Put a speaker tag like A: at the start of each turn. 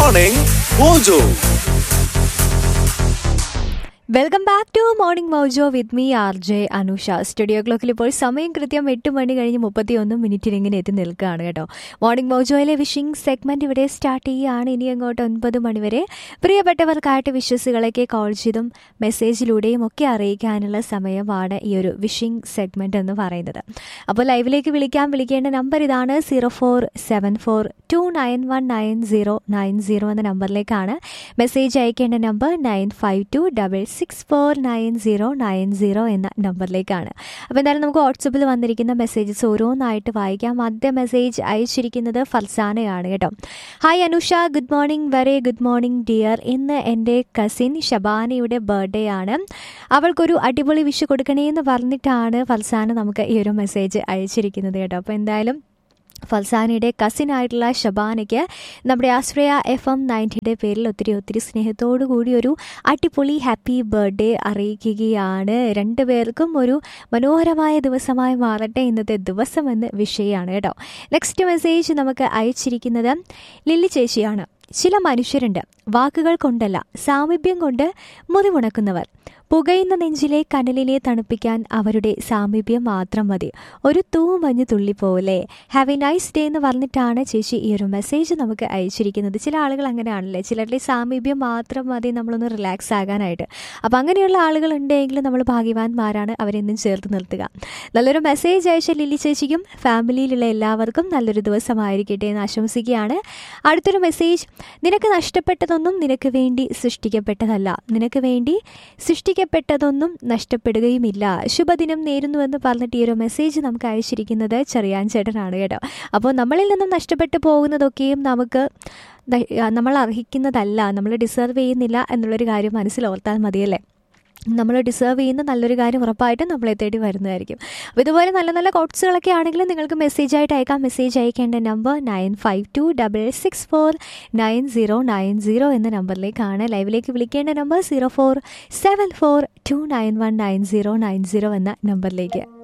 A: Morning Mojo.
B: Welcome back to morning mojo with me R J Anusha studio ക്ലോക്കിൽ ഇപ്പോൾ സമയം കൃത്യം എട്ട് മണി കഴിഞ്ഞ് മുപ്പത്തി ഒന്ന് മിനിറ്റിൽ ഇങ്ങനെ എത്തി നിൽക്കുകയാണ് കേട്ടോ മോർണിംഗ് മൗജോയിലെ വിഷിംഗ് സെഗ്മെന്റ് ഇവിടെ സ്റ്റാർട്ട് ചെയ്യുകയാണ് ഇനി അങ്ങോട്ട് ഒൻപത് മണിവരെ പ്രിയപ്പെട്ടവർക്കായിട്ട് വിശ്വസുകളൊക്കെ കോൾ ചെയ്തും മെസ്സേജിലൂടെയും ഒക്കെ അറിയിക്കാനുള്ള സമയമാണ് ഈ ഒരു വിഷിംഗ് സെഗ്മെന്റ് എന്ന് പറയുന്നത് അപ്പോൾ ലൈവിലേക്ക് വിളിക്കാൻ വിളിക്കേണ്ട നമ്പർ ഇതാണ് zero four seven four two nine one nine zero nine zero എന്ന നമ്പറിലേക്കാണ് മെസ്സേജ് അയക്കേണ്ട number nine five two double six four nine zero nine zero എന്ന നമ്പറിലേക്കാണ് അപ്പോൾ എന്തായാലും നമുക്ക് വാട്സപ്പിൽ വന്നിരിക്കുന്ന മെസ്സേജസ് ഓരോന്നായിട്ട് വായിക്കാം ആദ്യ മെസ്സേജ് അയച്ചിരിക്കുന്നത് ഫർസാനയാണ് കേട്ടോ hi Anusha good morning very good morning dear ഇന്ന് എൻ്റെ കസിൻ ഷബാനയുടെ ബർത്ത്ഡേ ആണ് അവൾക്കൊരു അടിപൊളി വിഷ് കൊടുക്കണേ എന്ന് പറഞ്ഞിട്ടാണ് ഫർസാന നമുക്ക് ഈ ഒരു മെസ്സേജ് അയച്ചിരിക്കുന്നത് കേട്ടോ അപ്പോൾ എന്തായാലും ഫൽസാനയുടെ കസിനായിട്ടുള്ള ഷബാനയ്ക്ക് നമ്മുടെ ആശ്രയ എഫ് എം നയൻറ്റിയുടെ പേരിൽ ഒത്തിരി ഒത്തിരി സ്നേഹത്തോടു കൂടി ഒരു അടിപൊളി ഹാപ്പി ബർത്ത്ഡേ അറിയിക്കുകയാണ് രണ്ടുപേർക്കും ഒരു മനോഹരമായ ദിവസമായി മാറട്ടെ ഇന്നത്തെ ദിവസം എന്ന് വിഷയമാണ് കേട്ടോ നെക്സ്റ്റ് മെസ്സേജ് നമുക്ക് അയച്ചിരിക്കുന്നത് ലില്ലി ചേച്ചിയാണ് ചില മനുഷ്യരുണ്ട് വാക്കുകൾ കൊണ്ടല്ല സാമീപ്യം കൊണ്ട് മുറിവുണക്കുന്നവർ പുകയുന്ന നെഞ്ചിലെ കനലിനെ തണുപ്പിക്കാൻ അവരുടെ സാമീപ്യം മാത്രം മതി ഒരു തൂമഞ്ഞ് തുള്ളി പോലെ ഹാവ് എ നൈസ് ഡേ എന്ന് പറഞ്ഞിട്ടാണ് ചേച്ചി ഈ ഒരു മെസ്സേജ് നമുക്ക് അയച്ചിരിക്കുന്നത് ചില ആളുകൾ അങ്ങനെയാണല്ലേ ചിലരുടെ സാമീപ്യം മാത്രം മതി നമ്മളൊന്ന് റിലാക്സ് ആകാനായിട്ട് അപ്പോൾ അങ്ങനെയുള്ള ആളുകൾ ഉണ്ടെങ്കിൽ നമ്മൾ ഭാഗ്യവാന്മാരാണ് അവരെന്നും ചേർത്ത് നിർത്തുക നല്ലൊരു മെസ്സേജ് അയച്ച ലില്ലി ചേച്ചിക്കും ഫാമിലിയിലുള്ള എല്ലാവർക്കും നല്ലൊരു ദിവസമായിരിക്കട്ടെ എന്ന് ആശംസിക്കുകയാണ് അടുത്തൊരു മെസ്സേജ് നിനക്ക് നഷ്ടപ്പെട്ടതൊന്നും നിനക്ക് വേണ്ടി സൃഷ്ടിക്കപ്പെട്ടതല്ല നിനക്ക് വേണ്ടി സൃഷ്ടിക്കപ്പെട്ടതൊന്നും നഷ്ടപ്പെടുകയുമില്ല ശുഭദിനം നേരുന്നുവെന്ന് പറഞ്ഞിട്ട് ഈ ഒരു മെസ്സേജ് നമുക്ക് അയച്ചിരിക്കുന്നത് ചെറിയാൻ ചേട്ടനാണ് കേട്ടോ അപ്പോൾ നമ്മളിൽ നിന്നും നഷ്ടപ്പെട്ടു പോകുന്നതൊക്കെയും നമുക്ക് ന- നമ്മൾ അർഹിക്കുന്നതല്ല നമ്മൾ ഡിസർവ് ചെയ്യുന്നില്ല എന്നുള്ളൊരു കാര്യം മനസ്സിലോർത്താൽ മതിയല്ലേ നമ്മൾ ഡിസേർവ് ചെയ്യുന്ന നല്ലൊരു കാര്യം ഉറപ്പായിട്ടും നമ്മളെ തേടി വരുന്നതായിരിക്കും അപ്പോൾ ഇതുപോലെ നല്ല നല്ല കോട്സുകളൊക്കെ ആണെങ്കിലും നിങ്ങൾക്ക് മെസ്സേജ് ആയിട്ട് അയക്കാം മെസ്സേജ് അയക്കേണ്ട number nine five two double six four nine zero nine zero എന്ന നമ്പറിലേക്കാണ് ലൈവിലേക്ക് വിളിക്കേണ്ട number zero four seven four two nine one nine zero nine zero എന്ന നമ്പറിലേക്ക്